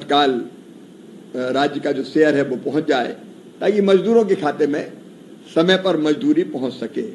तत्काल राज्य का जो शेयर है वो पहुंच जाए ताकि मजदूरों के खाते में समय पर मजदूरी पहुंच सके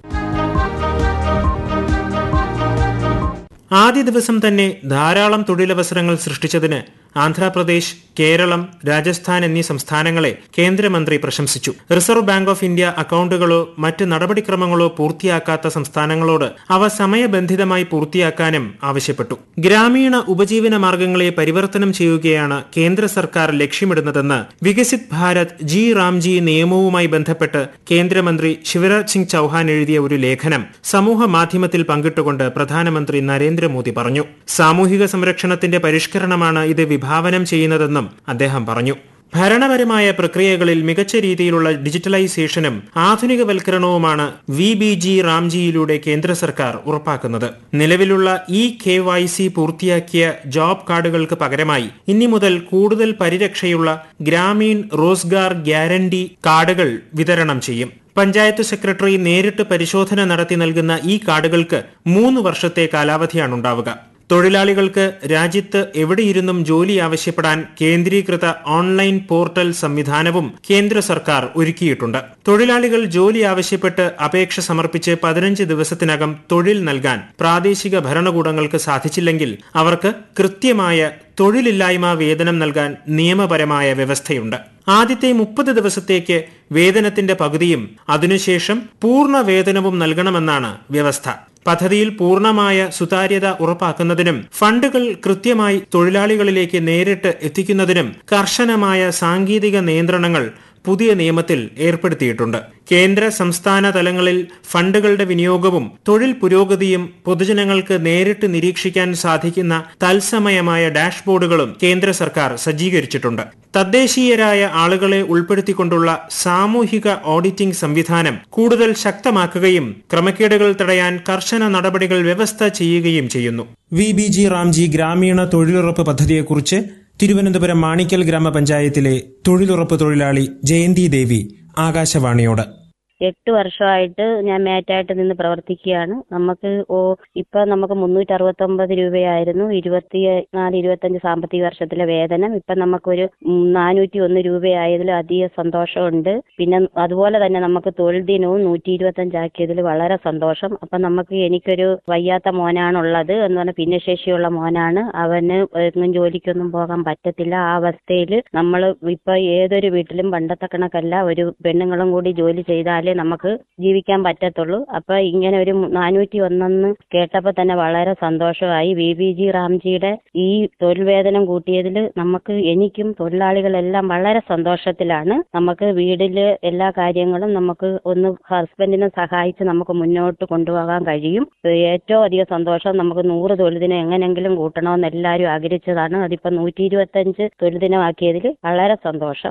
ആദ്യ ദിവസം തന്നെ ധാരാളം തൊഴിലവസരങ്ങൾ സൃഷ്ടിച്ചതിന് ആന്ധ്രാപ്രദേശ് കേരളം രാജസ്ഥാൻ എന്നീ സംസ്ഥാനങ്ങളെ കേന്ദ്രമന്ത്രി പ്രശംസിച്ചു റിസർവ് ബാങ്ക് ഓഫ് ഇന്ത്യ അക്കൌണ്ടുകളോ മറ്റ് നടപടിക്രമങ്ങളോ പൂർത്തിയാക്കാത്ത സംസ്ഥാനങ്ങളോട് അവ സമയബന്ധിതമായി പൂർത്തിയാക്കാനും ആവശ്യപ്പെട്ടു ഗ്രാമീണ ഉപജീവന മാർഗങ്ങളെ പരിവർത്തനം ചെയ്യുകയാണ് കേന്ദ്ര സർക്കാർ ലക്ഷ്യമിടുന്നതെന്ന് വികസിത് ഭാരത് ജി റാംജി നിയമവുമായി ബന്ധപ്പെട്ട് കേന്ദ്രമന്ത്രി ശിവരാജ് സിംഗ് ചൌഹാൻ എഴുതിയ ഒരു ലേഖനം സമൂഹ മാധ്യമത്തിൽ പങ്കിട്ടുകൊണ്ട് പ്രധാനമന്ത്രി നരേന്ദ്രമോദി പറഞ്ഞു സാമൂഹിക സംരക്ഷണത്തിന്റെ പരിഷ്കരണമാണ് ഇത് വിഭാവനം ചെയ്യുന്നതെന്നും അദ്ദേഹം പറഞ്ഞു ഭരണപരമായ പ്രക്രിയകളിൽ മികച്ച രീതിയിലുള്ള ഡിജിറ്റലൈസേഷനും ആധുനികവൽക്കരണവുമാണ് വി ബി ജി റാംജിയിലൂടെ കേന്ദ്ര സർക്കാർ ഉറപ്പാക്കുന്നത് നിലവിലുള്ള ഇ കെ വൈ സി പൂർത്തിയാക്കിയ ജോബ് കാർഡുകൾക്ക് പകരമായി ഇനി മുതൽ കൂടുതൽ പരിരക്ഷയുള്ള ഗ്രാമീൺ റോസ്ഗാർ ഗ്യാരണ്ടി കാർഡുകൾ വിതരണം ചെയ്യും പഞ്ചായത്ത് സെക്രട്ടറി നേരിട്ട് പരിശോധന നടത്തി നൽകുന്ന ഈ കാർഡുകൾക്ക് മൂന്ന് വർഷത്തെ കാലാവധിയാണുണ്ടാവുക തൊഴിലാളികൾക്ക് രാജ്യത്ത് എവിടെയിരുന്നും ജോലി ആവശ്യപ്പെടാൻ കേന്ദ്രീകൃത ഓൺലൈൻ പോർട്ടൽ സംവിധാനവും കേന്ദ്ര സർക്കാർ ഒരുക്കിയിട്ടുണ്ട് തൊഴിലാളികൾ ജോലി ആവശ്യപ്പെട്ട് അപേക്ഷ സമർപ്പിച്ച് പതിനഞ്ച് ദിവസത്തിനകം തൊഴിൽ നൽകാൻ പ്രാദേശിക ഭരണകൂടങ്ങൾക്ക് സാധിച്ചില്ലെങ്കിൽ അവർക്ക് കൃത്യമായ തൊഴിലില്ലായ്മ വേതനം നൽകാൻ നിയമപരമായ വ്യവസ്ഥയുണ്ട് ആദ്യത്തെ മുപ്പത് ദിവസത്തേക്ക് വേതനത്തിന്റെ പകുതിയും അതിനുശേഷം പൂർണ്ണ വേതനവും നൽകണമെന്നാണ് വ്യവസ്ഥ പദ്ധതിയിൽ പൂർണ്ണമായ സുതാര്യത ഉറപ്പാക്കുന്നതിനും ഫണ്ടുകൾ കൃത്യമായി തൊഴിലാളികളിലേക്ക് നേരിട്ട് എത്തിക്കുന്നതിനും കർശനമായ സാങ്കേതിക നിയന്ത്രണങ്ങൾ പുതിയ നിയമത്തിൽ ഏർപ്പെടുത്തിയിട്ടുണ്ട് കേന്ദ്ര സംസ്ഥാന തലങ്ങളിൽ ഫണ്ടുകളുടെ വിനിയോഗവും തൊഴിൽ പുരോഗതിയും പൊതുജനങ്ങൾക്ക് നേരിട്ട് നിരീക്ഷിക്കാൻ സാധിക്കുന്ന തത്സമയമായ ഡാഷ്ബോർഡുകളും കേന്ദ്ര സർക്കാർ സജ്ജീകരിച്ചിട്ടുണ്ട് തദ്ദേശീയരായ ആളുകളെ ഉൾപ്പെടുത്തിക്കൊണ്ടുള്ള സാമൂഹിക ഓഡിറ്റിംഗ് സംവിധാനം കൂടുതൽ ശക്തമാക്കുകയും ക്രമക്കേടുകൾ തടയാൻ കർശന നടപടികൾ വ്യവസ്ഥ ചെയ്യുകയും ചെയ്യുന്നു വി ബി ജി റാംജി ഗ്രാമീണ തൊഴിലുറപ്പ് പദ്ധതിയെക്കുറിച്ച് തിരുവനന്തപുരം മാണിക്കൽ ഗ്രാമപഞ്ചായത്തിലെ തൊഴിലുറപ്പ് തൊഴിലാളി ജയന്തി ദേവി ആകാശവാണിയോട് എട്ട് വർഷമായിട്ട് ഞാൻ മേറ്റായിട്ട് നിന്ന് പ്രവർത്തിക്കുകയാണ് നമുക്ക് ഓ ഇപ്പൊ നമുക്ക് മുന്നൂറ്റി അറുപത്തി ഒമ്പത് രൂപയായിരുന്നു ഇരുപത്തി നാല് ഇരുപത്തഞ്ച് സാമ്പത്തിക വർഷത്തിലെ വേതനം ഇപ്പൊ നമുക്കൊരു നാനൂറ്റി ഒന്ന് രൂപയായതിൽ അധിക സന്തോഷമുണ്ട് പിന്നെ അതുപോലെ തന്നെ നമുക്ക് തൊഴിൽ ദിനവും നൂറ്റി ഇരുപത്തഞ്ചാക്കിയതിൽ വളരെ സന്തോഷം അപ്പൊ നമുക്ക് എനിക്കൊരു വയ്യാത്ത മോനാണുള്ളത് എന്ന് പറഞ്ഞാൽ ഭിന്നശേഷിയുള്ള മോനാണ് അവന് എങ്ങും ജോലിക്കൊന്നും പോകാൻ പറ്റത്തില്ല ആ അവസ്ഥയിൽ നമ്മൾ ഇപ്പൊ ഏതൊരു വീട്ടിലും പണ്ടത്തെ കണക്കല്ല ഒരു പെണ്ണുങ്ങളും കൂടി ജോലി ചെയ്താൽ ചെയ്താലേ നമുക്ക് ജീവിക്കാൻ പറ്റത്തുള്ളൂ അപ്പൊ ഇങ്ങനെ ഒരു നാനൂറ്റി ഒന്നെന്ന് കേട്ടപ്പോ തന്നെ വളരെ സന്തോഷമായി വി ബി ജി റാംജിയുടെ ഈ തൊഴിൽ വേതനം കൂട്ടിയതിൽ നമുക്ക് എനിക്കും തൊഴിലാളികളെല്ലാം വളരെ സന്തോഷത്തിലാണ് നമുക്ക് വീട്ടില് എല്ലാ കാര്യങ്ങളും നമുക്ക് ഒന്ന് ഹസ്ബൻഡിനെ സഹായിച്ച് നമുക്ക് മുന്നോട്ട് കൊണ്ടുപോകാൻ കഴിയും ഏറ്റവും അധികം സന്തോഷം നമുക്ക് നൂറ് തൊഴിൽ ദിനം എങ്ങനെങ്കിലും കൂട്ടണമെന്ന് എല്ലാവരും ആഗ്രഹിച്ചതാണ് അതിപ്പോ നൂറ്റി ഇരുപത്തഞ്ച് തൊഴിൽ ദിനമാക്കിയതിൽ വളരെ സന്തോഷം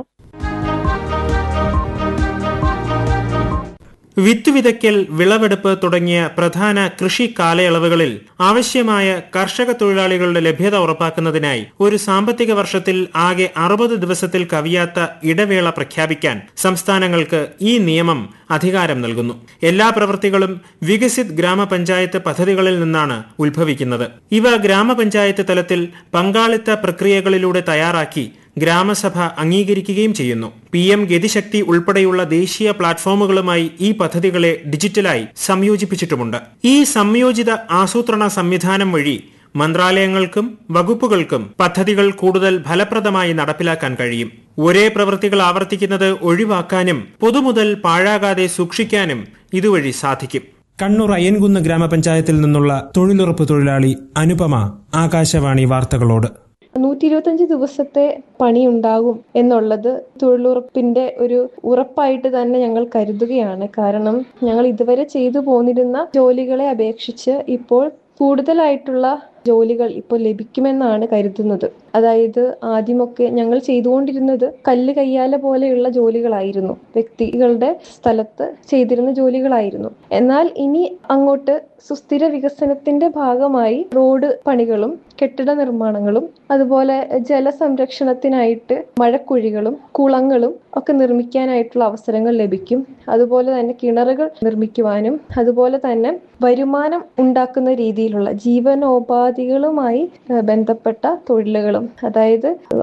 വിത്ത് വിതയ്ക്കൽ വിളവെടുപ്പ് തുടങ്ങിയ പ്രധാന കൃഷി കാലയളവുകളിൽ ആവശ്യമായ കർഷക തൊഴിലാളികളുടെ ലഭ്യത ഉറപ്പാക്കുന്നതിനായി ഒരു സാമ്പത്തിക വർഷത്തിൽ ആകെ അറുപത് ദിവസത്തിൽ കവിയാത്ത ഇടവേള പ്രഖ്യാപിക്കാൻ സംസ്ഥാനങ്ങൾക്ക് ഈ നിയമം അധികാരം നൽകുന്നു എല്ലാ പ്രവൃത്തികളും വികസിത് ഗ്രാമപഞ്ചായത്ത് പദ്ധതികളിൽ നിന്നാണ് ഉത്ഭവിക്കുന്നത് ഇവ ഗ്രാമപഞ്ചായത്ത് തലത്തിൽ പങ്കാളിത്ത പ്രക്രിയകളിലൂടെ തയ്യാറാക്കി ഗ്രാമസഭ അംഗീകരിക്കുകയും ചെയ്യുന്നു പി എം ഗതിശക്തി ഉൾപ്പെടെയുള്ള ദേശീയ പ്ലാറ്റ്ഫോമുകളുമായി ഈ പദ്ധതികളെ ഡിജിറ്റലായി സംയോജിപ്പിച്ചിട്ടുമുണ്ട് ഈ സംയോജിത ആസൂത്രണ സംവിധാനം വഴി മന്ത്രാലയങ്ങൾക്കും വകുപ്പുകൾക്കും പദ്ധതികൾ കൂടുതൽ ഫലപ്രദമായി നടപ്പിലാക്കാൻ കഴിയും ഒരേ പ്രവൃത്തികൾ ആവർത്തിക്കുന്നത് ഒഴിവാക്കാനും പൊതുമുതൽ പാഴാകാതെ സൂക്ഷിക്കാനും ഇതുവഴി സാധിക്കും കണ്ണൂർ അയ്യൻകുന്ന് ഗ്രാമപഞ്ചായത്തിൽ നിന്നുള്ള തൊഴിലുറപ്പ് തൊഴിലാളി അനുപമ ആകാശവാണി വാർത്തകളോട് നൂറ്റി ഇരുപത്തഞ്ച് ദിവസത്തെ പണി ഉണ്ടാകും എന്നുള്ളത് തൊഴിലുറപ്പിന്റെ ഒരു ഉറപ്പായിട്ട് തന്നെ ഞങ്ങൾ കരുതുകയാണ് കാരണം ഞങ്ങൾ ഇതുവരെ ചെയ്തു പോന്നിരുന്ന ജോലികളെ അപേക്ഷിച്ച് ഇപ്പോൾ കൂടുതലായിട്ടുള്ള ജോലികൾ ഇപ്പോൾ ലഭിക്കുമെന്നാണ് കരുതുന്നത് അതായത് ആദ്യമൊക്കെ ഞങ്ങൾ ചെയ്തുകൊണ്ടിരുന്നത് കല്ല് കയ്യാല പോലെയുള്ള ജോലികളായിരുന്നു വ്യക്തികളുടെ സ്ഥലത്ത് ചെയ്തിരുന്ന ജോലികളായിരുന്നു എന്നാൽ ഇനി അങ്ങോട്ട് സുസ്ഥിര വികസനത്തിന്റെ ഭാഗമായി റോഡ് പണികളും കെട്ടിട നിർമ്മാണങ്ങളും അതുപോലെ ജലസംരക്ഷണത്തിനായിട്ട് മഴക്കുഴികളും കുളങ്ങളും ഒക്കെ നിർമ്മിക്കാനായിട്ടുള്ള അവസരങ്ങൾ ലഭിക്കും അതുപോലെ തന്നെ കിണറുകൾ നിർമ്മിക്കുവാനും അതുപോലെ തന്നെ വരുമാനം ഉണ്ടാക്കുന്ന രീതിയിലുള്ള ജീവനോപാധികളുമായി ബന്ധപ്പെട്ട തൊഴിലുകളും അതായത്